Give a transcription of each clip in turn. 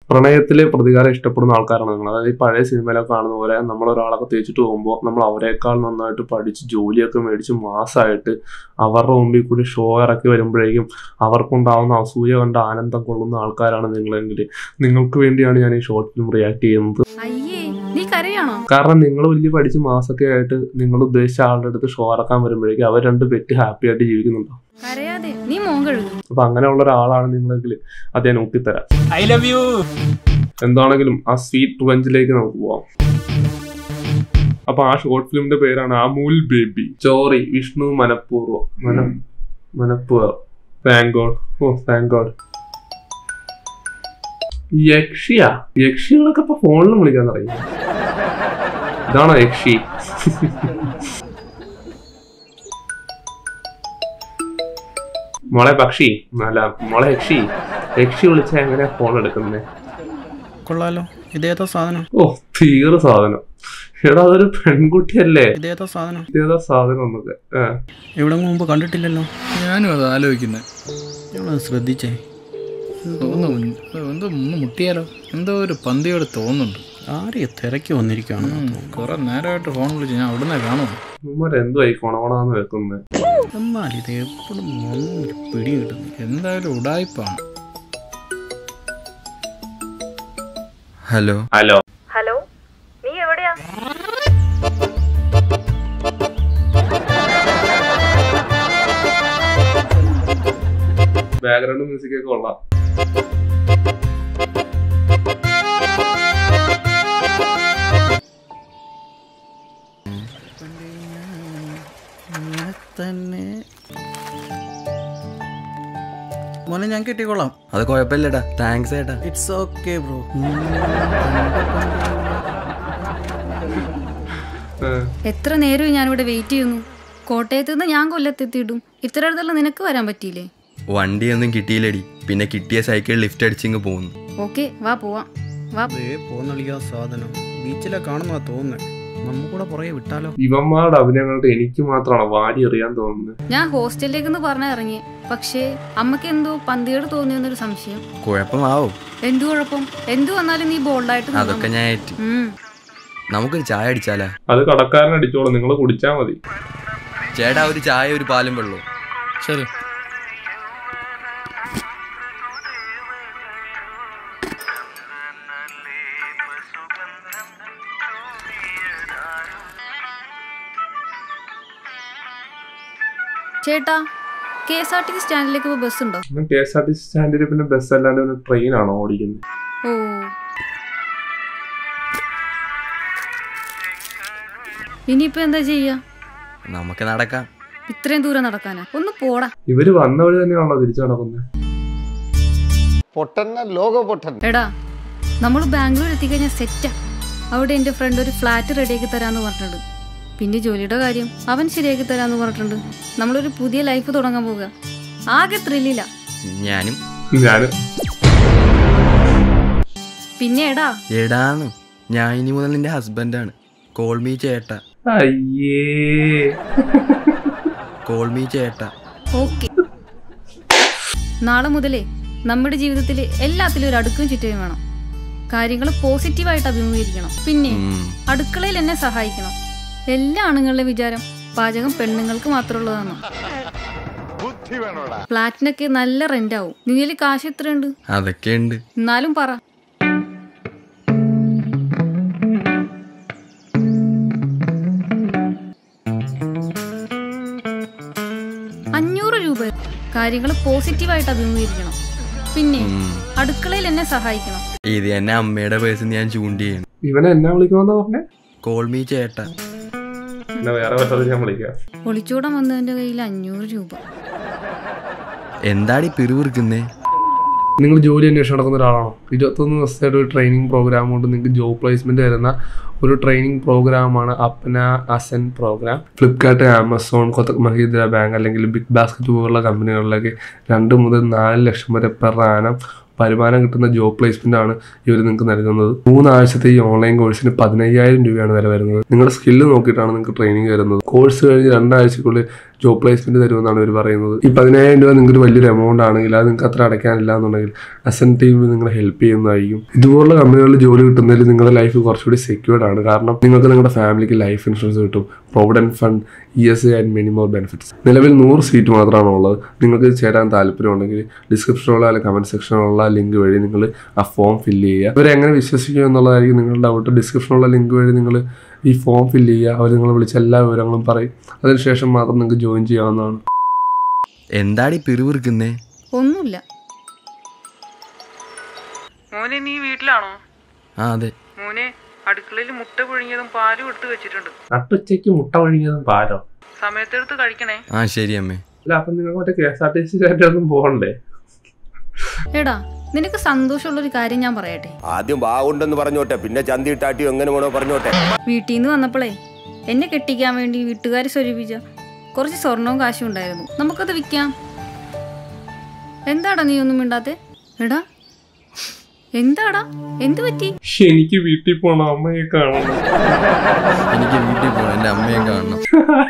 പ്രണയത്തിലെ പ്രതികാരം ഇഷ്ടപ്പെടുന്ന ആൾക്കാരാണ് നിങ്ങൾ അതായത് ഈ പഴയ സിനിമയിലൊക്കെ കാണുന്ന പോലെ നമ്മൾ ഒരാളൊക്കെ തേച്ചിട്ട് പോകുമ്പോൾ നമ്മൾ അവരെക്കാൾ നന്നായിട്ട് പഠിച്ച് ജോലിയൊക്കെ മേടിച്ച് മാസമായിട്ട് അവരുടെ മുമ്പിൽ കൂടി ഷോ ഇറക്കി വരുമ്പോഴേക്കും അവർക്കുണ്ടാവുന്ന അസൂയ കണ്ട് ആനന്ദം കൊള്ളുന്ന ആൾക്കാരാണ് നിങ്ങളെങ്കിൽ നിങ്ങൾക്ക് വേണ്ടിയാണ് ഞാൻ ഈ ഷോർട്ട് ഫിലിം റിയാക്ട് ചെയ്യുന്നത് അയ്യേ നീ കരയാണോ കാരണം നിങ്ങൾ വലിയ പഠിച്ച് മാസമൊക്കെ ആയിട്ട് നിങ്ങൾ ഉദ്ദേശിച്ച ആളുടെ അടുത്ത് ഷോ ഇറക്കാൻ വരുമ്പോഴേക്കും അവർ രണ്ട് പെറ്റ് ഹാപ്പി ആയിട്ട് ജീവിക്കുന്നുണ്ടോ കരയാതെ നീ മോൻ കഴുകും അപ്പൊ അങ്ങനെയുള്ള ഒരാളാണ് നിങ്ങളെങ്കിൽ അത് ഞാൻ ഊട്ടിത്തരാം ഐ ലവ് യു എന്താണെങ്കിലും ആ സ്വീറ്റ് റിവഞ്ചിലേക്ക് നമുക്ക് പോവാം അപ്പൊ ആ ഷോർട്ട് ഫിലിമിന്റെ പേരാണ് അമൂൽ ബേബി ചോറി വിഷ്ണു മനഃപൂർവ്വം മന മനഃപൂർവ്വം thank God oh thank God യക്ഷിയാ യക്ഷികളൊക്കെ ഇപ്പൊ ഫോണിലും വിളിക്കാൻ തുടങ്ങി ഇതാണോ യക്ഷി മോളെ പക്ഷി അല്ല മോളെ യക്ഷി യക്ഷി വിളിച്ചാൽ എങ്ങനെയാ ഫോൺ എടുക്കുന്നത് കൊള്ളാലോ ഇതേതാ സാധനം ഓ തീർ സാധനം എടാ അതൊരു പെൺകുട്ടിയല്ലേ ഇതേതാ സാധനം ഇതേതാ സാധനം എന്നൊക്കെ ഏ. ഇവിടെ മുമ്പ് കണ്ടിട്ടില്ലല്ലോ ഞാനും അത് ആലോചിക്കുന്നത് ഞങ്ങളത് ശ്രദ്ധിച്ചേ ഒന്ന് എന്തോ ഒന്ന് മുട്ടിയാലോ എന്തോ ഒരു പന്തിയോട് തോന്നുന്നുണ്ട് ആരെയെ തിരക്കി വന്നിരിക്കുകയാണ് കുറെ നേരമായിട്ട് ഫോൺ വിളിച്ച് ഞാൻ അവിടുന്ന് കാണുന്നു ഇവന്മാര് എന്തുവാ ഈ കൊണകൊണാന്ന് വെക്കുന്നത് എന്നാൽ ഇത് എപ്പോഴും ഒരു പിടി കിട്ടുന്നു എന്തായാലും ഉടായ്പാണ് ഹലോ ഹലോ ഹലോ നീ എവിടെയാ ബാക്ക്ഗ്രൗണ്ട് മ്യൂസിക് ഒക്കെ കൊള്ളാം തന്നെ മോനെ ഞാൻ കിട്ടിക്കോളാം അത് കുഴപ്പമില്ലടാ താങ്ക്സ് ഏട്ടാ ഇറ്റ്സ് ഓക്കെ ബ്രോ ഏ. എത്ര നേരവും ഞാനിവിടെ വെയിറ്റ് ചെയ്യുന്നു കോട്ടയത്ത് നിന്ന് ഞാൻ കൊല്ലത്തെത്തിയിട്ടും ഇത്ര അടുത്തുള്ള നിനക്ക് വരാൻ പറ്റിയില്ലേ വണ്ടിയൊന്നും കിട്ടിയില്ലടി പിന്നെ കിട്ടിയ സൈക്കിൾ ലിഫ്റ്റ് അടിച്ചിങ്ങ് പോന്നു ഓക്കെ വാ പോവാം വാ അതേ പോന്നളിയാ സാധനം ബീച്ചിലെ കാണുന്നതാ തോന്നുന്നത് നമുക്കൂടെ പുറകെ വിട്ടാലോ ഇവന്മാരുടെ അഭിനയം കണ്ടിട്ട് എനിക്ക് മാത്രമാണ് വാരി എറിയാൻ തോന്നുന്നത് ഞാൻ ഹോസ്റ്റലിലേക്ക് എന്ന് പറഞ്ഞ ഇറങ്ങി പക്ഷേ അമ്മക്ക് എന്തോ പന്തിയോട് തോന്നിയെന്നൊരു സംശയം കുഴപ്പമാവോ എന്തു കുഴപ്പം എന്തു വന്നാലും നീ ബോൾഡായിട്ട് നിന്നാ അതൊക്കെ മതി. ഞാൻ ഏറ്റ് ഉം. നമുക്കൊരു ചായ അടിച്ചാലാ അത് കടക്കാരൻ അടിച്ചോളൂ നിങ്ങൾ കുടിച്ചാൽ മതി ചേട്ടാ ഒരു ചായ ഒരു പാലും വെള്ളവും ശരി ചേട്ടാ K S R T C സ്റ്റാൻഡിലേക്ക് ഇപ്പോൾ ബസ് ഉണ്ടോ K S R T C സ്റ്റാൻഡിൽ പിന്നെ ബസ് അല്ലാണ്ട് പിന്നെ ട്രെയിനാണോ ഓടിക്കുന്നത് ഓ ഇനിയിപ്പോ എന്താ ചെയ്യാ നമുക്ക് നടക്കാം ഇത്രയും ദൂരം നടക്കാനാ ഒന്ന് പോടാ ഇവര് വന്ന വഴി തന്നെയാണല്ലോ തിരിച്ചു നടക്കുന്നത് പൊട്ടന്ന ലോക പൊട്ടൻ എടാ നമ്മൾ ബാംഗ്ലൂർ എത്തിക്കഴിഞ്ഞാൽ സെറ്റാ അവിടെ എൻ്റെ ഫ്രണ്ട് ഒരു ഫ്ലാറ്റ് റെഡിയാക്കി തരാമെന്ന് പറഞ്ഞിട്ടുണ്ട് പിന്നെ ജോലിയുടെ കാര്യം അവൻ ശരിയാക്കി തരാമെന്ന് പറഞ്ഞിട്ടുണ്ട് നമ്മളൊരു പുതിയ ലൈഫ് തുടങ്ങാൻ പോവുക ആകെ ത്രില്ലില്ല ഞാനും ഞാന് പിന്നെ എടാ എടാന്ന് ഞാൻ ഇനി മുതൽ നിന്റെ ഹസ്ബൻഡാണ് കോൾ മീ ചേട്ടാ അയ്യേ കോൾ മീ ചേട്ടാ ഓക്കെ നാളെ മുതലേ നമ്മുടെ ജീവിതത്തിൽ എല്ലാത്തിലും ഒരു അടുക്കും ചുറ്റയും വേണം കാര്യങ്ങൾ പോസിറ്റീവായിട്ട് അഭിമുഖീകരിക്കണം പിന്നെ ഉം. അടുക്കളയിൽ എന്നെ സഹായിക്കണം എല്ലാ ആണുങ്ങളുടെ വിചാരം പാചകം പെണ്ണുങ്ങൾക്ക് മാത്രമുള്ളതാണ് ഫ്ലാറ്റിനൊക്കെ നല്ല റെന്റ് ആവും നിന്നിൽ കാശ് എത്രയുണ്ട് അതൊക്കെ ഉണ്ട് എന്നാലും പറ അഞ്ഞൂറ് രൂപ കാര്യങ്ങൾ പോസിറ്റീവായിട്ട് അഭിമുഖീകരിക്കണം പിന്നെ ഉം. അടുക്കളയിൽ എന്നെ സഹായിക്കണം ഇത് എന്നെ അമ്മയുടെ പേഴ്സ് ഞാൻ ചൂണ്ടി ചെയ്യണം ഇവനെ എന്നാ വിളിക്കണമെന്നാ പറഞ്ഞേ കോൾ മീ ചേട്ടാ എന്നാ വേറെ പറ്റാതെ ഞാൻ വിളിക്കാം ഒളിച്ചോടം വന്നവന്റെ കയ്യിൽ അഞ്ഞൂറ് രൂപ എന്താടി പിറുവിറുക്കുന്നേ നിങ്ങൾ ജോലി അന്വേഷിച്ച് നടക്കുന്ന ഒരാളാണോ ഇരുപത്തൊന്ന് ദിവസത്തെ ഒരു ട്രെയിനിങ് പ്രോഗ്രാം കൊണ്ട് നിങ്ങൾക്ക് ജോബ് പ്ലേസ്മെന്റ് തരുന്ന ഒരു ട്രെയിനിങ് പ്രോഗ്രാമാണ് അപ്ന അസൻ program Flipkart Amazon Kotak Mahindra bank അല്ലെങ്കിൽ ബിഗ് ബാസ്ക്കറ്റ് പോലുള്ള കമ്പനികളിലേക്ക് രണ്ട് മുതൽ നാല് ലക്ഷം വരെ പെർ ആനം വരുമാനം കിട്ടുന്ന ജോബ് പ്ലേസ്മെന്റ് ആണ് ഇവർ നിങ്ങൾക്ക് നൽകുന്നത് മൂന്നാഴ്ചത്തെ ഈ ഓൺലൈൻ കോഴ്സിന് പതിനയ്യായിരം രൂപയാണ് വില വരുന്നത് നിങ്ങളുടെ സ്കില്ല് നോക്കിയിട്ടാണ് നിങ്ങൾക്ക് ട്രെയിനിങ് വരുന്നത് കോഴ്സ് കഴിഞ്ഞ് രണ്ടാഴ്ചക്കുള്ളിൽ ജോബ് പ്ലേസ്മെന്റ് തരുമെന്നാണ് ഇവർ പറയുന്നത് ഈ പതിനായിരം രൂപ നിങ്ങൾക്ക് ഒരു വലിയൊരു എമൗണ്ട് ആണെങ്കിൽ അത് നിങ്ങൾക്ക് അത്ര അടയ്ക്കാനില്ല എന്നുണ്ടെങ്കിൽ എസ് എൻ ടീം നിങ്ങളെ ഹെൽപ്പ് ചെയ്യുന്നതായിരിക്കും ഇതുപോലുള്ള കമ്പനികളിൽ ജോലി കിട്ടുന്നതിൽ നിങ്ങളുടെ ലൈഫ് കുറച്ചുകൂടി സെക്യൂർഡ് ആണ് കാരണം നിങ്ങൾക്ക് നിങ്ങളുടെ ഫാമിലിക്ക് ലൈഫ് ഇൻഷുറൻസ് കിട്ടും provident fund E S and many more benefits നിലവിൽ നൂറ് സീറ്റ് മാത്രമാണ് ഉള്ളത് നിങ്ങൾക്ക് ചേരാൻ താല്പര്യമുണ്ടെങ്കിൽ ഡിസ്ക്രിപ്ഷനിലുള്ള അല്ലെങ്കിൽ കമന്റ് സെക്ഷനിലുള്ള ലിങ്ക് വഴി നിങ്ങൾ ആ ഫോം ഫില്ല് ചെയ്യുക ഇവരെ എങ്ങനെ വിശ്വസിക്കും എന്നുള്ളതായിരിക്കും നിങ്ങളുടെ ഡൗട്ട് ഡിസ്ക്രിപ്ഷനിലുള്ള ലിങ്ക് വഴി നിങ്ങൾ ഈ ഫോം ഫില്ല് ചെയ്യുക അവർ നിങ്ങളെ വിളിച്ച് എല്ലാ വിവരങ്ങളും പറയും അതിനുശേഷം മാത്രം നിങ്ങൾക്ക് ജോയിൻ ചെയ്യാവുന്നതാണ് എന്താടി പിറുവിറുക്കുന്നേ ഒന്നുമില്ല മോനെ നീ വീട്ടിലാണോ ആ അതെ മോനെ അടുക്കളയിൽ മുട്ട പുഴുങ്ങിയതും പാലും എടുത്ത് വെച്ചിട്ടുണ്ട് നട്ടുച്ചയ്ക്ക് മുട്ട ഒഴുകിയതും പാലോ സമയത്തെടുത്ത് കഴിക്കണേ ആ ശരി അമ്മേ അല്ല അപ്പം നിങ്ങൾക്ക് മറ്റേ K S R T C ഒന്നും പോകണ്ടേ എടാ നിനക്ക് സന്തോഷമുള്ളൊരു കാര്യം ഞാൻ പറയട്ടെ ആദ്യം വാഗുണ്ടെന്ന് പറഞ്ഞോട്ടെ പിന്നെ ചന്തിയിട്ടാട്ടിയോ എങ്ങനെ വേണോ പറഞ്ഞോട്ടെ വീട്ടിൽ നിന്ന് വന്നപ്പോഴേ എന്നെ കെട്ടിക്കാൻ വേണ്ടി വീട്ടുകാർ സ്വരൂപിച്ച കുറച്ച് സ്വർണവും കാശും ഉണ്ടായിരുന്നു നമുക്കത് വിൽക്കാം എന്താടാ നീ ഒന്നും മിണ്ടാത്തെ എടാ എന്താടാ എന്ത് പറ്റി എനിക്ക് വീട്ടിൽ പോണം അമ്മയെ കാണണം എനിക്ക് വീട്ടിൽ പോകണം എൻ്റെ അമ്മയെ കാണണം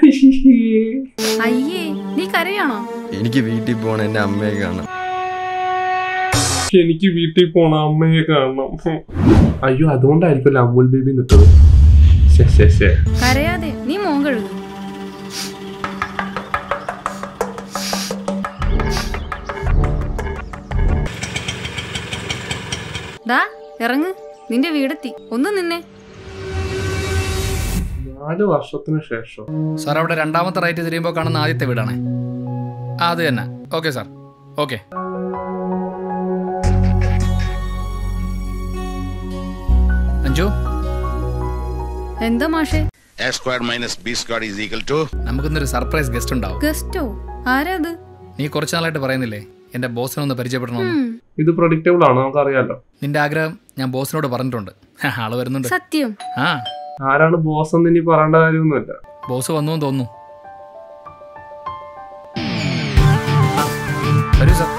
അയ്യേ നീ കരയാണോ എനിക്ക് വീട്ടിൽ പോകണം എൻ്റെ അമ്മയെ കാണണം എനിക്ക് വീട്ടിൽ പോണം അമ്മയെ കാണണം അയ്യോ അതുകൊണ്ടായിരിക്കുമല്ലോ അമൂൽ ബേബി നിട്ടത് ശേ ശേ ശേ കരയാതെ നീ മോൻ കഴുകു ദാ ഇറങ്ങ് നിന്റെ വീടെത്തി ഒന്ന് നിന്നേ നാല് വർഷത്തിന് ശേഷം സാർ അവിടെ രണ്ടാമത്തെ റൈറ്റ് തിരിയുമ്പോൾ കാണുന്ന ആദ്യത്തെ വീടാണ് ആ അത് തന്നെ ഓക്കെ സാർ ഓക്കെ അഞ്ചു എന്താ മാഷേ A squared minus B squared is equal to നമുക്കിന്നൊരു സർപ്രൈസ് ഗസ്റ്റ് ഉണ്ടാവും ഗസ്റ്റോ ആരാ അത് നീ കുറച്ച് നാളായിട്ട് പറയുന്നില്ലേ എന്റെ ബോസിനെ ഒന്ന് പരിചയപ്പെടണമെന്ന് ഉം, ഇത് പ്രൊഡിക്റ്റബിൾ ആണ് നമുക്കറിയാലോ നിന്റെ ആഗ്രഹം ഞാൻ ബോസിനോട് പറഞ്ഞിട്ടുണ്ട് ആള് വരുന്നുണ്ട് സത്യം ആ ആരാണ് ബോസ് എന്ന് ഇനി പറയേണ്ട കാര്യമൊന്നുമില്ല ബോസ് വന്നു എന്ന് തോന്നുന്നു വരൂ സാർ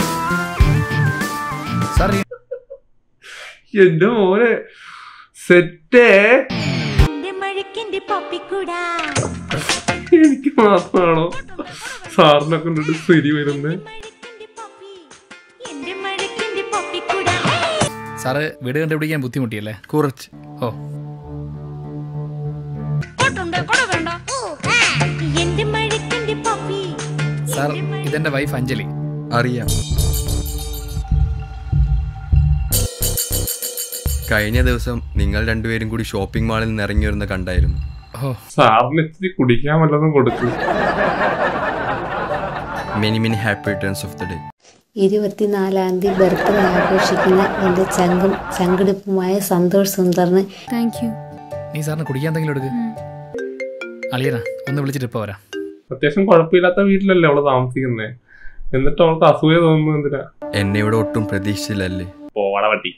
സാർ ഈ എന്റെ മോനെ സെറ്റേ എന്റെ മഴക്കിന്റെ പപ്പിക്കൂടാ എനിക്ക് മാത്രമാണോ സാറിനെ കൊണ്ടിട്ട് ശരി വരുന്നത് മഴക്കിന്റെ പപ്പി എന്റെ മഴക്കിന്റെ പപ്പിക്കൂടാ സാറ് വീട് കണ്ടുപിടിക്കാൻ ബുദ്ധിമുട്ടിയല്ലേ കുറച്ച് ഓ എന്റെ മഴക്കിന്റെ പപ്പി സാർ ഇതെന്റെ വൈഫ് അഞ്ജലി അറിയാം കഴിഞ്ഞ ദിവസം നിങ്ങൾ രണ്ടുപേരും കൂടി ഷോപ്പിംഗ് മാളിൽ നിന്ന് ഇറങ്ങി വരുന്ന കണ്ടായിരുന്നു ഓ സാറിന് ഇത്തിരി കുടിക്കാൻ വല്ലതും കൊടുക്കും many many happy returns of the day ഇരുപത്തിനാലാം തീയതി ബർത്ത്ഡേ ആഘോഷിക്കുന്ന എൻ്റെ ചങ്കും ചങ്കിടിപ്പുമായ സന്തോഷ് സുന്ദറിന് താങ്ക് യു നീ സാറിന് കുടിക്കാൻ എന്തെങ്കിലും എടുക്ക് അളിയനാ ഒന്ന് വിളിച്ചിട്ട് ഇപ്പൊ വരാം അത്യാവശ്യം കുഴപ്പമില്ലാത്ത വീട്ടിലല്ലേ അവള് താമസിക്കുന്നേ എന്നിട്ട് അവൾക്ക് അസൂയ തോന്നുന്നു എന്തിനാ എന്നെ ഇവിടെ ഒട്ടും പ്രതീക്ഷിച്ചില്ലല്ലേ പോവാട പറ്റി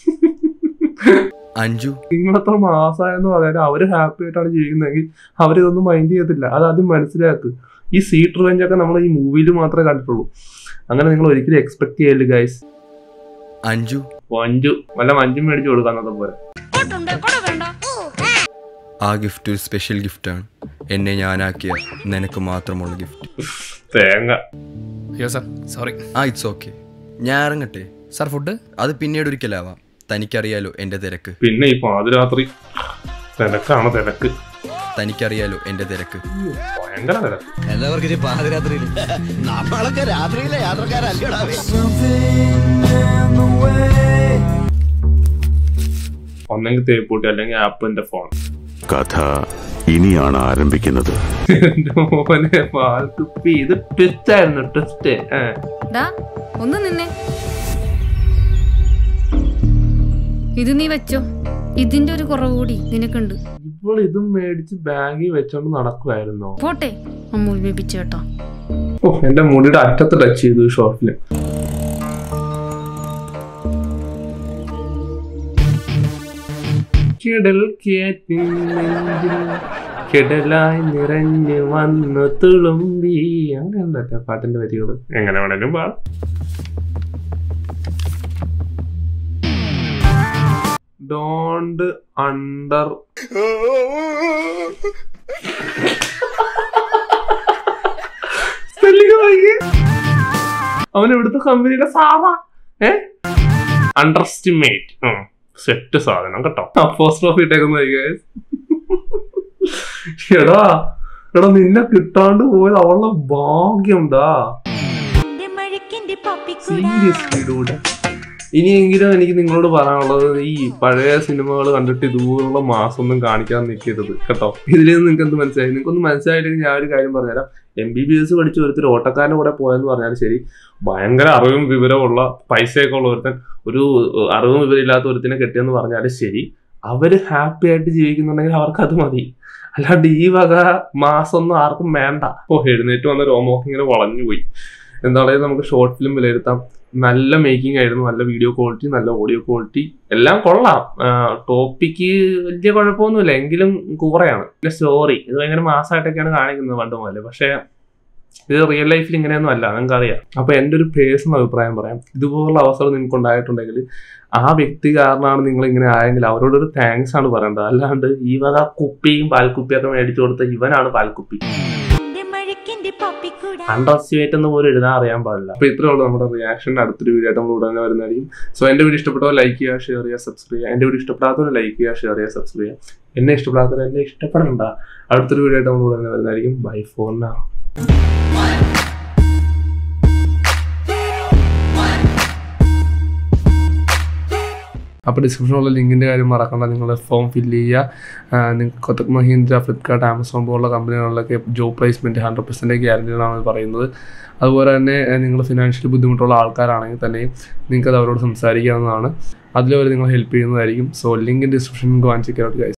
അഞ്ജു നിങ്ങളത്ര മാസമായെന്ന് പറയാൻ അവര് ഹാപ്പി ആയിട്ടാണ് ജീവിക്കുന്നതെങ്കിൽ അവരിതൊന്നും മൈൻഡ് ചെയ്യത്തില്ല അത് ആദ്യം മനസ്സിലാക്ക് ഈ സീറ്റ് റിവെഞ്ച് ഒക്കെ നമ്മൾ ഈ മൂവിയിൽ മാത്രമേ കണ്ടിട്ടുള്ളൂ അങ്ങനെ നിങ്ങൾ ഒരിക്കലും എക്സ്പെക്ട് ചെയ്യല്ലേ ഗൈസ് അഞ്ജു മഞ്ജു വല്ല മഞ്ജും മേടിച്ചു കൊടുക്കാന്നത് പോലെ ആ ഗിഫ്റ്റ് ഒരു സ്പെഷ്യൽ ഗിഫ്റ്റാണ് എന്നെ ഞാനാക്കിയ നിനക്ക് മാത്രമുള്ള ഗിഫ്റ്റ് തേങ്ങ അയ്യോ സാർ സോറി ആ ഇറ്റ്സ് ഓക്കെ ഞാൻ ഇറങ്ങട്ടെ സാർ ഫുഡ് അത് പിന്നീട് ഒരിക്കലാവാം തനിക്കറിയാലോ എൻ്റെ തിരക്ക് പിന്നെ ഈ പാതിരാത്രി തിരക്കാണ് തിരക്ക് തനിക്കറിയാലോ എൻ്റെ തിരക്ക് ഭയങ്കര തിരക്ക് എല്ലാവർക്കും ഇനി പാതിരാത്രിയിൽ നമ്മളൊക്കെ രാത്രിയിലെ യാത്രക്കാരല്ലടാവേ ഒന്നെങ്കിൽ തേപ്പൂട്ടി അല്ലെങ്കിൽ ആപ്പിന്റെ ഫോൺ കഥ ഇനിയാണ് ആരംഭിക്കുന്നത് എന്റെ മോനെ പാൽ തുപ്പി ഇത് ട്വിസ്റ്റ് ആയിരുന്നു ട്വിസ്റ്റ് ഏഹ് ഡാ ഒന്ന് നിന്നേ ഇത് നീ വെച്ചോ ഇതിന്റെ ഒരു കുറവ് കൂടി നിനക്കുണ്ട് ഇപ്പോൾ ഇതും മേടിച്ച് ബാഗിൽ വെച്ചോണ്ട് നടക്കുമായിരുന്നോ പോട്ടെ അമ്മൂൽ ബേബി ചേട്ടാ ഓ എന്റെ മുടിയുടെ അറ്റത്ത് ടച്ച് ചെയ്തു ഷോർട്ടില് കിടൽ കേറ്റിൻ നെഞ്ചിൽ കിടലായി നിറഞ്ഞു വന്നു തുളുമ്പി അങ്ങനെയല്ല പാട്ടിന്റെ വരികൾ എങ്ങനെ വേണേലും പാടാം ഡോണ്ട് അണ്ടർ അവൻ ഇവിടുത്തെ കമ്പനിയുടെ സാറാ ഏ അണ്ടർസ്റ്റിമേറ്റ് സെറ്റ് സാധനം കേട്ടോ അപ്പോസ്ട്രോഫി ഇട്ടേക്കുന്ന എടാ എടാ നിന്നെ കിട്ടാണ്ട് പോയത് അവളുടെ ഭാഗ്യംടാ എന്റെ മഴയ്ക്കെന്റെ പപ്പിക്കൂട സീരിയസ്ലി ഡൂടെ ഇനിയെങ്കിലും എനിക്ക് നിങ്ങളോട് പറയാനുള്ളത് ഈ പഴയ സിനിമകൾ കണ്ടിട്ട് ഇതുപോലുള്ള മാസം ഒന്നും കാണിക്കാൻ നിൽക്കരുത് കേട്ടോ ഇതിൽ നിന്ന് നിങ്ങൾക്ക് എന്ത് മനസ്സിലായി നിങ്ങൾക്കൊന്നും മനസ്സിലായില്ലെങ്കിൽ ഞാൻ ഒരു കാര്യം പറഞ്ഞുതരാം എം ബി ബി എസ് പഠിച്ച ഒരുത്തർ ഓട്ടക്കാരൻ്റെ കൂടെ പോയെന്ന് പറഞ്ഞാൽ ശരി ഭയങ്കര അറിവും വിവരമുള്ള പൈസയൊക്കെ ഉള്ള ഒരുത്തൻ ഒരു ഏഹ്, അറിവും വിവരമില്ലാത്ത ഒരുത്തിനെ കെട്ടിയെന്ന് പറഞ്ഞാൽ ശരി അവര് ഹാപ്പി ആയിട്ട് ജീവിക്കുന്നുണ്ടെങ്കിൽ അവർക്ക് അത് മതി അല്ലാണ്ട് ഈ വക മാസം ഒന്നും ആർക്കും വേണ്ട ഓ എഴുന്നേറ്റ് വന്ന രോമൊക്കെ ഇങ്ങനെ വളഞ്ഞു പോയി എന്താണെങ്കിലും നമുക്ക് ഷോർട്ട് ഫിലിം വിലയിരുത്താം നല്ല മേക്കിംഗ് ആയിരുന്നു നല്ല വീഡിയോ ക്വാളിറ്റി നല്ല ഓഡിയോ ക്വാളിറ്റി എല്ലാം കൊള്ളാം ടോപ്പിക്ക് വലിയ കുഴപ്പമൊന്നുമില്ല എങ്കിലും കൂറയാണ് പിന്നെ സ്റ്റോറി ഇത് ഭയങ്കര മാസമായിട്ടൊക്കെയാണ് കാണിക്കുന്നത് പണ്ട് മുതൽ പക്ഷേ ഇത് റിയൽ ലൈഫിൽ ഇങ്ങനെയൊന്നും അല്ല നിങ്ങൾക്ക് അറിയാം അപ്പൊ എൻ്റെ ഒരു പേഴ്സണൽ അഭിപ്രായം പറയാം ഇതുപോലുള്ള അവസരം നിങ്ങൾക്ക് ഉണ്ടായിട്ടുണ്ടെങ്കിൽ ആ വ്യക്തി കാരണമാണ് നിങ്ങൾ ഇങ്ങനെ ആയെങ്കിൽ അവരോടൊരു താങ്ക്സ് ആണ് പറയേണ്ടത് അല്ലാണ്ട് ഈ വക കുപ്പിയും പാൽക്കുപ്പിയൊക്കെ മേടിച്ചു കൊടുത്ത ഇവനാണ് പാൽക്കുപ്പി എന്റെ മഴയ്ക്കെന്റെ പപ്പിക്കൂട അണ്ടർ എസ്റ്റിമേറ്റ് എന്ന് പോലും എഴുതാൻ അറിയാൻ പാടില്ല അപ്പൊ ഇത്രേ ഉള്ളൂ നമ്മുടെ റിയാക്ഷൻ്റെ അടുത്തൊരു വീഡിയോ ആയിട്ട് നമ്മൾ ഉടനെ വരുന്നതായിരിക്കും സോ എന്റെ വീഡിയോ ഇഷ്ടപ്പെട്ടവർ ലൈക്ക് ചെയ്യുക ഷെയർ ചെയ്യുക സബ്സ്ക്രൈബ് ചെയ്യുക എന്റെ വീഡിയോ ഇഷ്ടപ്പെടാത്തവർ ലൈക്ക് ചെയ്യുക ഷെയർ ചെയ്യുക സബ്സ്ക്രൈബ് ചെയ്യുക എന്നെ ഇഷ്ടപ്പെടാത്തവർ എന്നെ ഇഷ്ടപ്പെടണ്ട അടുത്തൊരു വീഡിയോ ആയിട്ട് നമ്മൾ ഉടനെ വരുന്നതായിരിക്കും ബൈ ഫോർ നാ അപ്പോൾ ഡിസ്ക്രിപ്ഷനിലുള്ള ലിങ്കിൻ്റെ കാര്യം മറക്കണ്ട നിങ്ങൾ ഫോം ഫില്ല് ചെയ്യുക നിങ്ങൾക്ക് കൊത്തക് മഹീന്ദ്ര ഫ്ലിപ്കാർട്ട് ആമസോൺ പോലുള്ള കമ്പനികളിലൊക്കെ job placement hundred percent guarantee എന്നാണ് പറയുന്നത് അതുപോലെ തന്നെ നിങ്ങൾ ഫിനാൻഷ്യലി ബുദ്ധിമുട്ടുള്ള ആൾക്കാരാണെങ്കിൽ തന്നെയും നിങ്ങൾക്ക് അത് അവരോട് സംസാരിക്കാവുന്നതാണ് അതിലവർ നിങ്ങളെ ഹെൽപ്പ് ചെയ്യുന്നതായിരിക്കും സോ ലിങ്ക് ഡിസ്ക്രിപ്ഷനിൽ വാങ്ങിച്ചിട്ട്